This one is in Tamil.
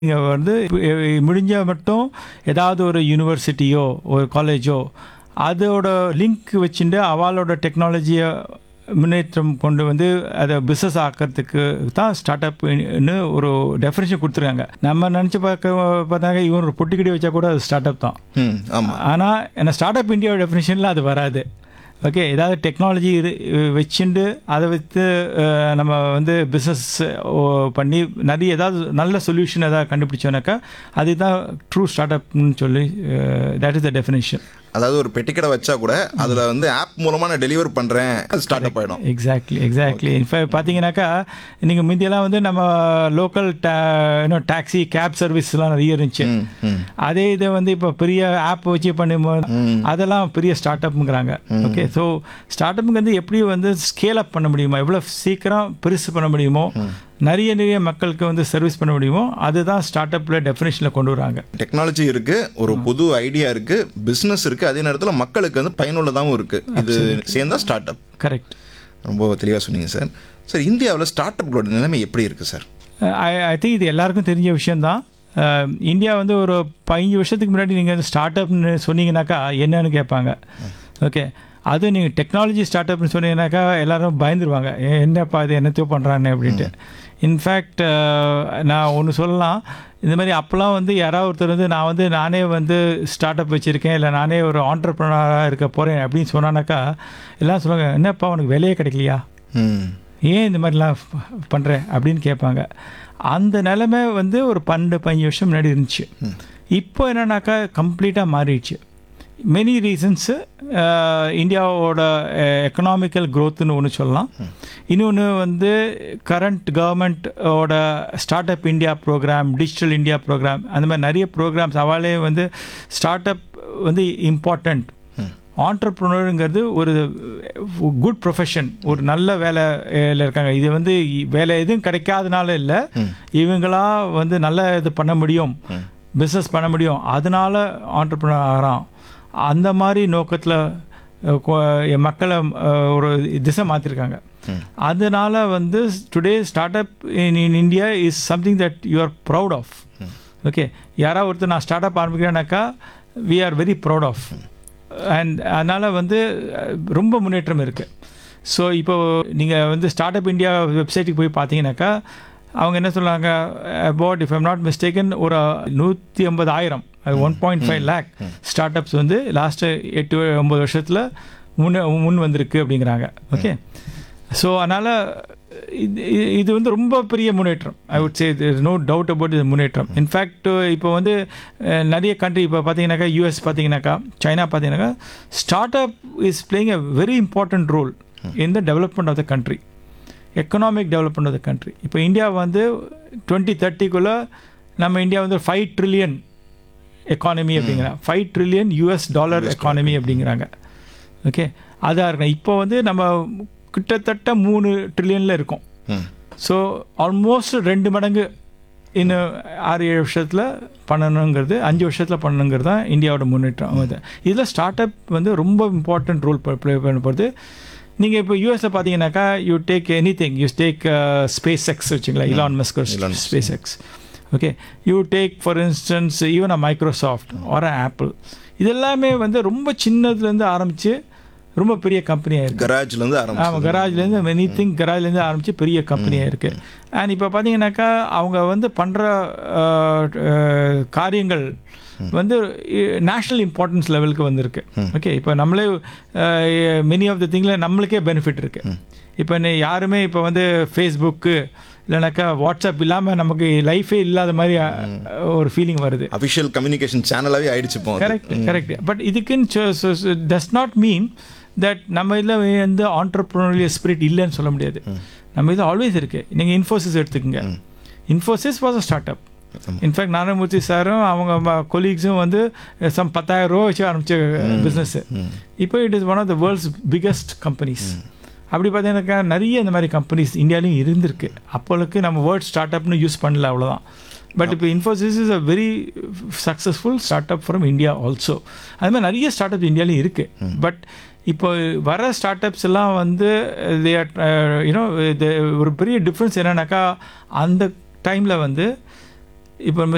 இங்கே வந்து முடிஞ்ச மட்டும் ஏதாவது ஒரு யூனிவர்சிட்டியோ ஒரு காலேஜோ அதோட லிங்க் வச்சுட்டு அவளோட டெக்னாலஜியை முன்னேற்றம் கொண்டு வந்து அதை பிஸ்னஸ் ஆக்கிறதுக்கு தான் ஸ்டார்ட் அப்னு ஒரு டெஃபினேஷன் கொடுத்துருக்காங்க நம்ம நினச்சி பார்க்க பார்த்தாங்க இவன் ஒரு பொட்டிக்கடி வச்சா கூட அது ஸ்டார்ட் அப் தான் ம் ஆமாம் ஆனால் என்ன ஸ்டார்ட் அப் இந்தியா டெஃபினேஷனில் அது வராது ஓகே ஏதாவது டெக்னாலஜி இது வச்சுண்டு அதை வைத்து அஹ், நம்ம வந்து பிஸ்னஸ் பண்ணி நிறைய ஏதாவது நல்ல சொல்யூஷன் ஏதாவது கண்டுபிடிச்சோன்னாக்கா அதுதான் ட்ரூ ஸ்டார்ட் அப்னு சொல்லி தட் இஸ் த டெஃபினேஷன் அதாவது ஒரு பெட்டிக்கடை வச்சா கூட அதில் வந்து ஆப் மூலமாக நான் டெலிவர் பண்ணுறேன் ஸ்டார்ட் அப் ஆகிடும் எக்ஸாக்ட்லி எக்ஸாக்ட்லி இன்ஃபேக்ட் பார்த்தீங்கன்னாக்கா நீங்கள் முந்தியெல்லாம் வந்து நம்ம லோக்கல் இன்னும் டாக்ஸி கேப் சர்வீஸ்லாம் நிறைய இருந்துச்சு ம் ம் அதே இதை வந்து இப்போ பெரிய ஆப் வச்சு பண்ணும்போது அதெல்லாம் பெரிய ஸ்டார்ட் அப்புங்கிறாங்க ஓகே ஸோ ஸ்டார்ட் அப்புக்கு வந்து எப்படி வந்து ஸ்கேல் அப் பண்ண முடியுமா எவ்வளோ சீக்கிரம் பெருசு பண்ண முடியுமோ நிறைய நிறைய மக்களுக்கு வந்து சர்வீஸ் பண்ண முடியுமோ அதுதான் ஸ்டார்ட் அப்பில் டெஃபினேஷனில் கொண்டு வராங்க டெக்னாலஜி இருக்கு ஒரு புது ஐடியா இருக்கு பிசினஸ் இருக்கு அதே நேரத்தில் மக்களுக்கு வந்து பயனுள்ளதாகவும் இருக்கு இது சேர்ந்தா ஸ்டார்ட் அப் கரெக்ட் ரொம்ப தெளிவாக சொன்னீங்க சார் சார் இந்தியாவில் ஸ்டார்ட் அப்களோட நிலைமை எப்படி இருக்கு சார் ஐ ஐ திங்க் இது எல்லாருக்கும் தெரிஞ்ச விஷயந்தான் அஹ், இந்தியா வந்து ஒரு பதினஞ்சு வருஷத்துக்கு முன்னாடி நீங்கள் ஸ்டார்ட் அப்னு சொன்னீங்கன்னாக்கா என்னன்னு கேட்பாங்க ஓகே அது நீங்கள் டெக்னாலஜி ஸ்டார்ட் அப்னு சொன்னீங்கன்னாக்கா எல்லாரும் பயந்துருவாங்க "ஏ, என்னப்பா இது என்னத்தையோ பண்ணுறானே அப்படின்ட்டு இன்ஃபேக்ட் நான் ஒன்று சொல்லலாம் இந்த மாதிரி அப்போல்லாம் வந்து யாராவது ஒருத்தர் வந்து நான் வந்து நானே வந்து ஸ்டார்ட் அப் வச்சுருக்கேன் இல்லை நானே ஒரு ஆண்டர்ப்ரனராக இருக்க போகிறேன் அப்படின்னு சொன்னானாக்கா எல்லாம் சொல்லுவாங்க என்னப்பா உனக்கு வேலையே கிடைக்கலையா ம் ஏன் இந்த மாதிரிலாம் பண்ணுற அப்படின்னு கேட்பாங்க அந்த நிலைமை வந்து ஒரு பன்னெண்டு பதினஞ்சு வருஷம் முன்னாடி இருந்துச்சு இப்போ என்னன்னாக்கா கம்ப்ளீட்டாக மாறிடுச்சு மெனி ரீசன்ஸு இந்தியாவோட எக்கனாமிக்கல் க்ரோத்துன்னு ஒன்று சொல்லலாம் இன்னொன்று வந்து கரண்ட் கவர்மெண்ட்டோட start up India program digital India program அந்த மாதிரி நிறைய ப்ரோக்ராம்ஸ் அவளே வந்து ஸ்டார்ட் அப் வந்து இம்பார்ட்டண்ட் ஆண்டர்ப்ரனருங்கிறது ஒரு குட் ப்ரொஃபஷன் ஒரு நல்ல வேலையில் இருக்காங்க இது வந்து வேலை எதுவும் கிடைக்காதனால இல்லை இவங்களா வந்து நல்ல இது பண்ண முடியும் பிஸ்னஸ் பண்ண முடியும் அதனால ஆண்டர்ப்ரனர் ஆகிறான் அந்த மாதிரி நோக்கத்தில் என் மக்களை அஹ், ஒரு திசை மாற்றிருக்காங்க அதனால வந்து today start up in in India is something that you are proud of okay யாராவது ஒருத்தர் நான் ஸ்டார்ட் அப் ஆரம்பிக்கிறேன்னாக்கா we are very proud of and அதனால் வந்து அஹ், ரொம்ப முன்னேற்றம் இருக்குது ஸோ இப்போ நீங்கள் வந்து ஸ்டார்ட் அப் இந்தியா வெப்சைட்டுக்கு போய் பார்த்தீங்கன்னாக்கா அவங்க என்ன சொல்கிறாங்க about if I'm not mistaken ஒரு நூற்றி ஐம்பதாயிரம் one point five lakh start ups வந்து லாஸ்ட்டு எட்டு ஒம்பது வருஷத்தில் முன்ன முன் வந்திருக்கு அப்படிங்கிறாங்க ஓகே ஸோ அதனால் இது இது- இது வந்து ரொம்ப பெரிய முன்னேற்றம் I would say no doubt about இது முன்னேற்றம் இன்ஃபேக்ட் இப்போ வந்து அஹ், நிறைய கண்ட்ரி இப்போ பார்த்தீங்கன்னாக்கா யூஎஸ் பார்த்தீங்கன்னாக்கா சைனா பார்த்தீங்கன்னாக்கா start up is playing a very important role in the development of the country economic development of the country இப்போ இந்தியா வந்து டுவெண்ட்டி தேர்ட்டிக்குள்ளே நம்ம இந்தியா வந்து ஃபைவ் ட்ரில்லியன் எக்கானமி அப்படிங்கிறாங்க five trillion US dollar economy அப்படிங்கிறாங்க ஓகே அதாக இருக்கணும் இப்போ வந்து நம்ம கிட்டத்தட்ட மூணு ட்ரில்லியனில் இருக்கோம் ம் ஸோ ஆல்மோஸ்ட் ரெண்டு மடங்கு இன்னும் ஆறு ஏழு வருஷத்தில் பண்ணணுங்கிறது அஞ்சு வருஷத்தில் பண்ணணுங்கிறது தான் இந்தியாவோட முன்னேற்றம் அது இதில் ஸ்டார்ட் அப் வந்து ரொம்ப இம்பார்ட்டன்ட் ரோல் ப்ளே பண்ண போகிறது நீங்கள் இப்போ யூஎஸில் பார்த்தீங்கன்னாக்கா you take anything you take SpaceX வச்சுங்களேன் Elon Musk Elon Musk. SpaceX okay you take for instance even a Microsoft or Apple இதெல்லாமே வந்து ரொம்ப சின்னதுலேருந்து ஆரம்பித்து ரொம்ப பெரிய கம்பெனியாக இருக்குது கராஜ்லேருந்து ஆமாம் ஆரம்பிச்சு கராஜ்லேருந்து மெனி திங் கராஜ்லேருந்து ஆரம்பித்து பெரிய கம்பெனியாக இருக்குது அண்ட் இப்போ பார்த்தீங்கன்னாக்கா அவங்க வந்து பண்ணுற காரியங்கள் வந்து நேஷ்னல் இம்பார்ட்டன்ஸ் லெவலுக்கு வந்திருக்கு ஓகே இப்போ நம்மளே மெனி ஆஃப் த திங்கில் நம்மளுக்கே பெனிஃபிட் இருக்குது இப்போ நீ யாருமே இப்போ வந்து ஃபேஸ்புக்கு இல்லைனாக்கா வாட்ஸ்அப் இல்லாமல் நமக்கு லைஃபே இல்லாத மாதிரி அஹ், ஒரு ஃபீலிங் வருது அஃபிஷியல் கம்யூனிகேஷன் சேனலாகவே ஆயிடுச்சு இப்போ அது. கரெக்ட் கரெக்ட் பட் இதுக்குன்னு டஸ் நாட் மீன் தட் நம்ம இதில் வந்து ஆண்டர்ப்ரனரியல் ஸ்பிரிட் இல்லைன்னு சொல்ல முடியாது நம்ம இது ஆல்வேஸ் இருக்குது நீங்கள் இன்ஃபோசிஸ் எடுத்துக்கோங்க Infosys was a start up in fact Narayana Murthy சாரும் அவங்க கொலீக்ஸும் வந்து சம் பத்தாயிரம் ரூபா வச்சு ஆரம்பிச்ச பிஸ்னஸ் இப்போ it is one of the world's biggest companies அப்படி பார்த்தீங்கன்னாக்கா நிறைய இந்த மாதிரி கம்பெனிஸ் இந்தியாலையும் இருந்திருக்கு அப்போலுக்கு நம்ம வேர்ட் ஸ்டார்ட் அப்னு யூஸ் பண்ணல அவ்வளோதான் பட் இப்போ Infosys is a very successful start up from India also அது மாதிரி நிறைய ஸ்டார்ட் அப் இந்தியாலையும் இருக்குது பட் இப்போ வர ஸ்டார்ட் அப்ஸ் எல்லாம் வந்து தே யூனோ ஒரு பெரிய டிஃப்ரென்ஸ் என்னன்னாக்கா அந்த டைமில் வந்து இப்போ நம்ம